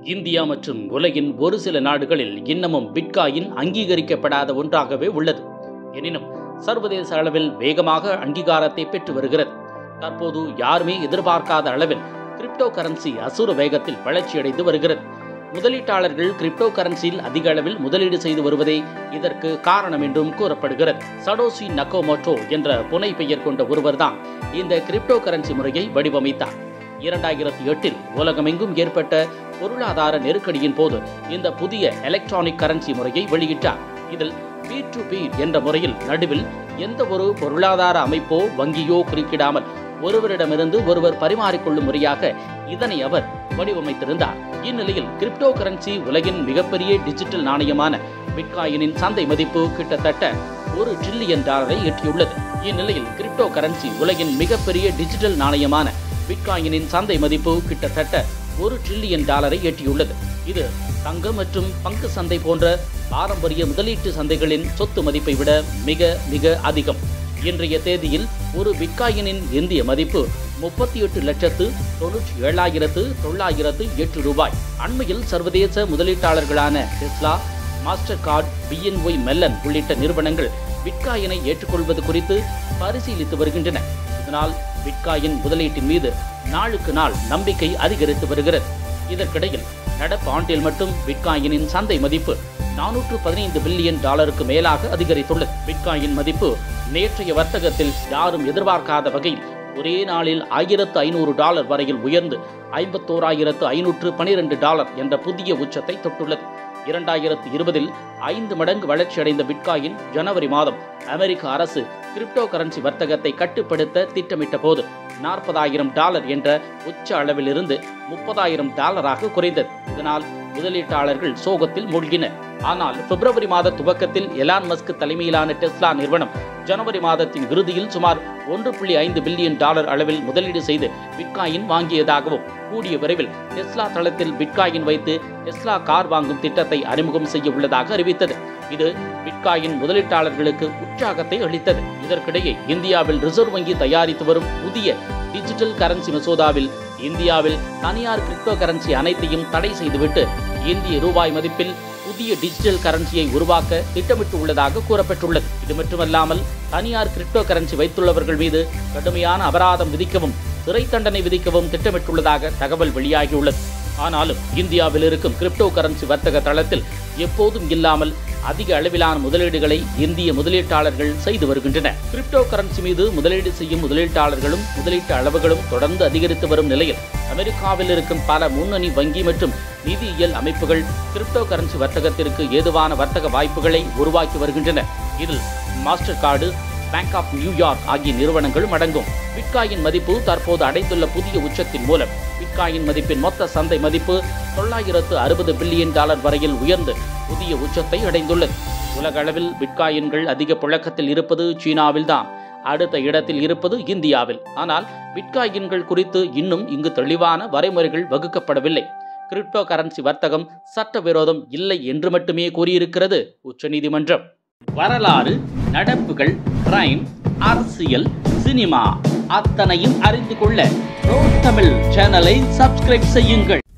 India மற்றும் உலகின் ஒரு சில நாடுகளில் இன்னமும் பிட்காயின் அங்கீகரிக்கப்படாத ஒன்றாகவே உள்ளது எனினும் சர்வதேச அளவில் வேகமாக அங்கீகாரத்தை பெற்று வருகிறது தற்போது யாருமே எதிர்பார்க்காத அளவில் கிரிப்டோ கரன்சி அசுர வேகத்தில் வளர்ச்சியடைந்து வருகிறது முதலீட்டாளர்கள் கிரிப்டோ கரன்சியில் அதிக அளவில் முதலீடு செய்து வருவதே இதற்கு காரணம் என்றும் கூறப்படுகிறது சடோசி நக்கோமோட்டோ என்ற புனை பெயர் கொண்ட ஒருவர்தான் இந்த கிரிப்டோ கரன்சி முறையை வடிவமைத்தார் இரண்டாயிரத்தி எட்டில் உலகமெங்கும் ஏற்பட்ட பொருளாதார நெருக்கடியின் போது இந்த புதிய எலக்ட்ரானிக் கரன்சி முறையை வெளியிட்டார் இதில் பி டு பி என்ற முறையில் நடுவில் எந்த ஒரு பொருளாதார அமைப்போ வங்கியோ குறுக்கிடாமல் ஒருவரிடமிருந்து ஒருவர் பரிமாறிக்கொள்ளும் முறையாக இதனை அவர் வடிவமைத்திருந்தார் இந்நிலையில் கிரிப்டோ கரன்சி உலகின் மிகப்பெரிய டிஜிட்டல் நாணயமான பிட்காயினின் சந்தை மதிப்பு கிட்டத்தட்ட ஒரு ட்ரில்லியன் டாலரை எட்டியுள்ளது இந்நிலையில் கிரிப்டோ கரன்சி உலகின் மிகப்பெரிய டிஜிட்டல் நாணயமான பிட்காயினின் சந்தை மதிப்பு கிட்டத்தட்ட ஒரு ட்ரில்லியன் டாலரை எட்டியுள்ளது இது தங்கம் மற்றும் பங்கு சந்தை போன்ற பாரம்பரிய முதலீட்டு சந்தைகளின் சொத்து மதிப்பை விட மிக மிக அதிகம் இன்றைய தேதியில் ஒரு பிட்காயினின் இந்திய மதிப்பு முப்பத்தி எட்டு லட்சத்து தொன்னூற்றி ஏழாயிரத்து தொள்ளாயிரத்து எட்டு ரூபாய் அண்மையில் சர்வதேச முதலீட்டாளர்களான Tesla Mastercard BNY Mellon உள்ளிட்ட நிறுவனங்கள் பிட்காயினை ஏற்றுக்கொள்வது குறித்து பரிசீலித்து வருகின்றன இதனால் பிட்காயின் முதலீட்டின் மீது நாளுக்கு நாள் நம்பிக்கை அதிகரித்து வருகிறது இதற்கிடையில் நடப்பு ஆண்டில் மட்டும் பிட்காயினின் சந்தை மதிப்பு நானூற்று பதினைந்து பில்லியன் டாலருக்கு மேலாக அதிகரித்துள்ளது பிட்காயின் மதிப்பு நேற்றைய வர்த்தகத்தில் யாரும் எதிர்பார்க்காத வகையில் ஒரே நாளில் ஆயிரத்து ஐநூறு டாலர் வரையில் உயர்ந்து ஐம்பத்தோராயிரத்து ஐநூற்று பனிரெண்டு டாலர் என்ற புதிய உச்சத்தை தொட்டுள்ளது இரண்டாயிரத்து இருபதில் ஐந்து மடங்கு வளர்ச்சியடைந்த பிட்காயின் ஜனவரி மாதம் அமெரிக்க அரசு கிரிப்டோ கரன்சி வர்த்தகத்தை கட்டுப்படுத்த திட்டமிட்ட போது நாற்பதாயிரம் டாலர் என்ற உச்ச அளவிலிருந்து முப்பதாயிரம் டாலராக குறைந்தது இதனால் முதலீட்டாளர்கள் சோகத்தில் மூழ்கினர் ஆனால் பிப்ரவரி மாத துவக்கத்தில் எலான் மஸ்க் தலைமையிலான டெஸ்லா நிறுவனம் ஜனவரி மாதத்தின் இறுதியில் சுமார் ஒன்று புள்ளி ஐந்து பில்லியன் டாலர் அளவில் முதலீடு செய்து பிட்காயின் வாங்கியதாகவும் கூடிய விரைவில் டெஸ்லா தளத்தில் பிட்காயின் வைத்து டெஸ்லா கார் வாங்கும் திட்டத்தை அறிமுகம் செய்ய உள்ளதாக அறிவித்தது இது பிட்காயின் முதலீட்டாளர்களுக்கு உற்சாகத்தை அளித்தது இதற்கிடையே இந்தியாவில் ரிசர்வ் வங்கி தயாரித்து வரும் புதிய டிஜிட்டல் கரன்சி மசோதாவில் இந்தியாவில் தனியார் கிரிப்டோ கரன்சி அனைத்தையும் தடை செய்துவிட்டு இந்திய ரூபாய் மதிப்பில் புதிய டிஜிட்டல் கரன்சியை உருவாக்க திட்டமிட்டு உள்ளதாக கூறப்பட்டுள்ளது இது மட்டுமல்லாமல் தனியார் கிரிப்டோ கரன்சி வைத்துள்ளவர்கள் மீது கடுமையான அபராதம் விதிக்கவும் சிறை தண்டனை விதிக்கவும் திட்டமிட்டுள்ளதாக தகவல் வெளியாகியுள்ளது ஆனாலும் இந்தியாவில் இருக்கும் கிரிப்டோ கரன்சி வர்த்தக தளத்தில் எப்போதும் இல்லாமல் அதிக அளவிலான முதலீடுகளை இந்திய முதலீட்டாளர்கள் செய்து வருகின்றனர் கிரிப்டோ கரன்சி மீது முதலீடு செய்யும் முதலீட்டாளர்களும் முதலீட்டு அளவுகளும் தொடர்ந்து அதிகரித்து வரும் நிலையில் அமெரிக்காவில் இருக்கும் பல முன்னணி வங்கி மற்றும் நிதியியல் அமைப்புகள் கிரிப்டோ கரன்சி வர்த்தகத்திற்கு ஏதுவான வர்த்தக வாய்ப்புகளை உருவாக்கி வருகின்றன இதில் Mastercard bank of New York ஆகிய நிறுவனங்களும் அடங்கும் பிட்காயின் மதிப்பு தற்போது அடைந்துள்ள புதிய உச்சத்தின் மூலம் பிட்காயின் மதிப்பின் மொத்த சந்தை மதிப்பு தொள்ளாயிரத்து அறுபது பில்லியன் டாலர் வரையில் உயர்ந்து புதிய உச்சத்தை அடைந்துள்ளது உலக அளவில் பிட்காயின்கள் அதிக புழக்கத்தில் இருப்பது சீனாவில்தான் அடுத்த இடத்தில் இருப்பது இந்தியாவில் ஆனால் பிட்காயின்கள் குறித்து இன்னும் இங்கு தெளிவான வரைமுறைகள் வகுக்கப்படவில்லை கிரிப்டோ கரன்சி வர்த்தகம் சட்டவிரோதம் இல்லை என்று மட்டுமே கூறியிருக்கிறது உச்சநீதிமன்றம் வரலாறு நடப்புகள் கிரைம் அரசியல் சினிமா அத்தனையும் அறிந்து கொள்ள தமிழ் சேனலை சப்ஸ்கிரைப் செய்யுங்கள்